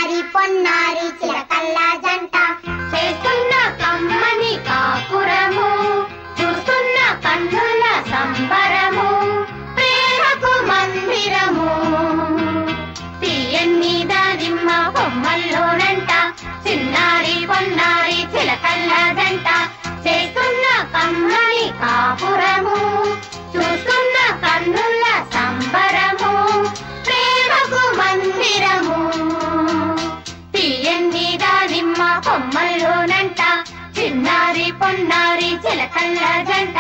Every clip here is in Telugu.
చిన్నారి పొన్నారి చిలకల్ల జంట చేస్తున్న కమ్మని కాపురము చూస్తున్న కన్నుల సంబరము ప్రేమకు మందిరము తీయన్ని దానిమ్మ బొమ్మల్లోనంట చిన్నారి పొన్నారి చిలకల్ల జంట చేస్తున్న కమ్మని కాపురము చూస్తున్న కన్నుల సంబరము ప్రేమకు మందిరము తీయండి దానిమ్మ కొమ్మల్లోనంట చిన్నారి పొన్నారి చిలకల్ల జంట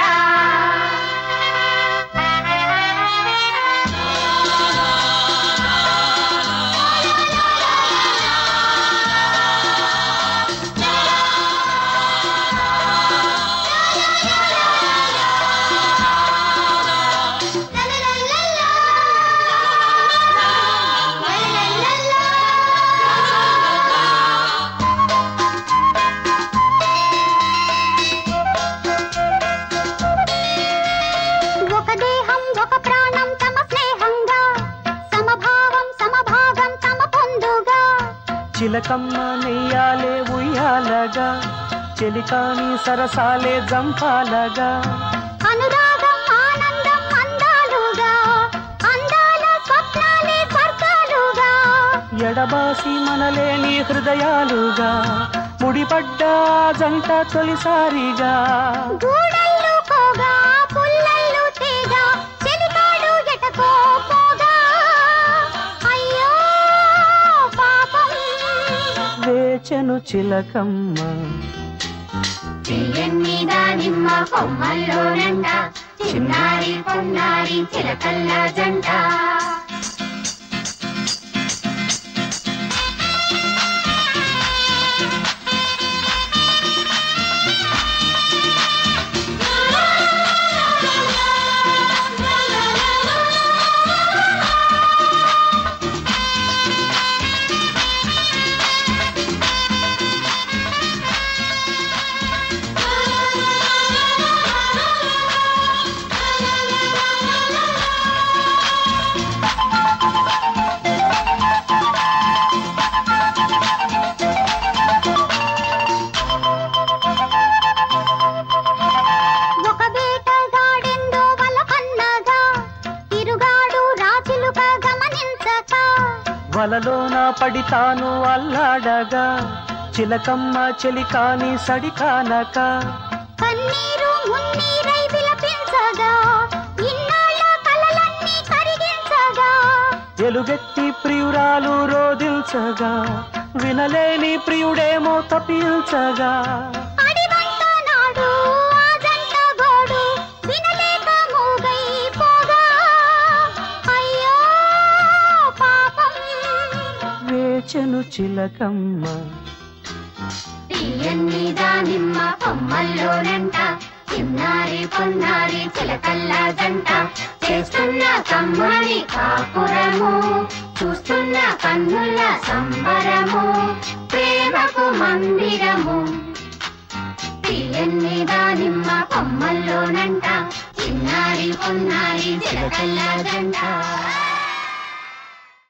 ఒక దేహం ఒక ప్రాణం తమ స్నేహంగా సమభావం సమభాగం తమ పొందుగా చిలకమ్మ నెయ్యాలే ఉయ్యాలగా చెలికాని సరసాలే జంపాలగా అనురాగం ఆనందం అందాలుగా అందాల స్వప్నాలే స్వర్గాలుగా ఎడబాసి మనలేని హృదయాలుగా ముడిపడ్డ ఆ జంట తొలిసారిగా గూడళ్ళు పోగా పుల్లళ్ళు తేగా చెలికాడు ఎటకో పోగా అయ్యో పాపం వేచెను చిలకమ్మ తీయన్ని దానిమ్మ కొమ్మల్లోనంట చిన్నారి పొన్నారి చిలకల్ల జంట ఒక వేటగాడెందో వల పన్నగా తిరుగాడు రాజులుక గమనించక వలలోన పడితాను అల్లాడగా చిలకమ్మ చెలికాని సడికానక కన్నీరు మున్నీరై విలపించగా ఇన్నాళ్ళ కలలన్నీ కరిగించగా ఎలుగెత్తి ప్రియురాలు రోదిల్చగా వినలేని ప్రియుడేమో తప్పించగా అడివంట నాడు ఆ జంట గోడు వినలేక మూగైపోగా అయ్యో పాపం వేచెను చిలకమ్మ తీయన్ని దానిమ్మ కొమ్మల్లోనంట చిన్నారి పొన్నారి చిలకల్ల జంట చేస్తున్న కమ్మని కాపురము చూస్తున్న కన్నుల సంబరము ప్రేమకు మందిరము తీయన్ని దానిమ్మ కొమ్మల్లోనంట చిన్నారి పొన్నారి చిలకల్ల జంట